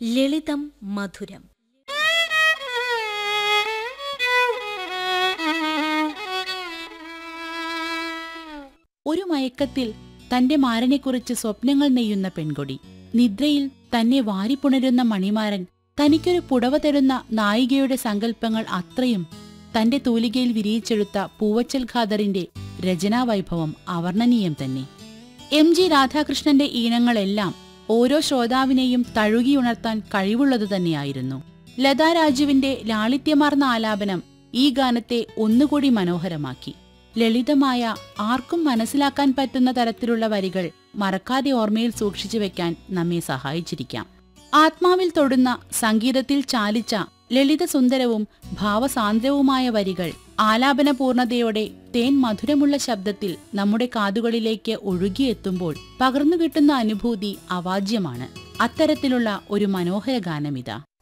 ലളിതം മധുരം ഒരു മയക്കത്തിൽ തന്റെ മാരനെക്കുറിച്ച് സ്വപ്നങ്ങൾ നെയ്യുന്ന പെൺകൊടി നിദ്രയിൽ തന്നെ വാരിപ്പുണരുന്ന മണിമാരൻ തനിക്കൊരു പുടവ തരുന്ന നായികയുടെ സങ്കല്പങ്ങൾ അത്രയും തന്റെ തൂലികയിൽ വിരിയിച്ചെടുത്ത പൂവച്ചൽ ഖാദറിന്റെ രചനാവൈഭവം അവർണ്ണനീയം തന്നെ എം ജി രാധാകൃഷ്ണന്റെ ഈണങ്ങളെല്ലാം ഓരോ ശ്രോതാവിനെയും തഴുകിയുണർത്താൻ കഴിവുള്ളതു തന്നെയായിരുന്നു ലതാ രാജുവിന്റെ ലാളിത്യമാർന്ന ആലാപനം ഈ ഗാനത്തെ ഒന്നുകൂടി മനോഹരമാക്കി ലളിതമായ ആർക്കും മനസ്സിലാക്കാൻ പറ്റുന്ന തരത്തിലുള്ള വരികൾ മറക്കാതെ ഓർമ്മയിൽ സൂക്ഷിച്ചു വെക്കാൻ നമ്മെ സഹായിച്ചിരിക്കാം ആത്മാവിൽ തൊടുന്ന സംഗീതത്തിൽ ചാലിച്ച ലളിതസുന്ദരവും ഭാവസാന്ദ്രവുമായ വരികൾ ആലാപന പൂർണ്ണതയോടെ തേൻ മധുരമുള്ള ശബ്ദത്തിൽ നമ്മുടെ കാതുകളിലേക്ക് ഒഴുകിയെത്തുമ്പോൾ പകർന്നു കിട്ടുന്ന അനുഭൂതി അവാജ്യമാണ് അത്തരത്തിലുള്ള ഒരു മനോഹര ഗാനമിതാ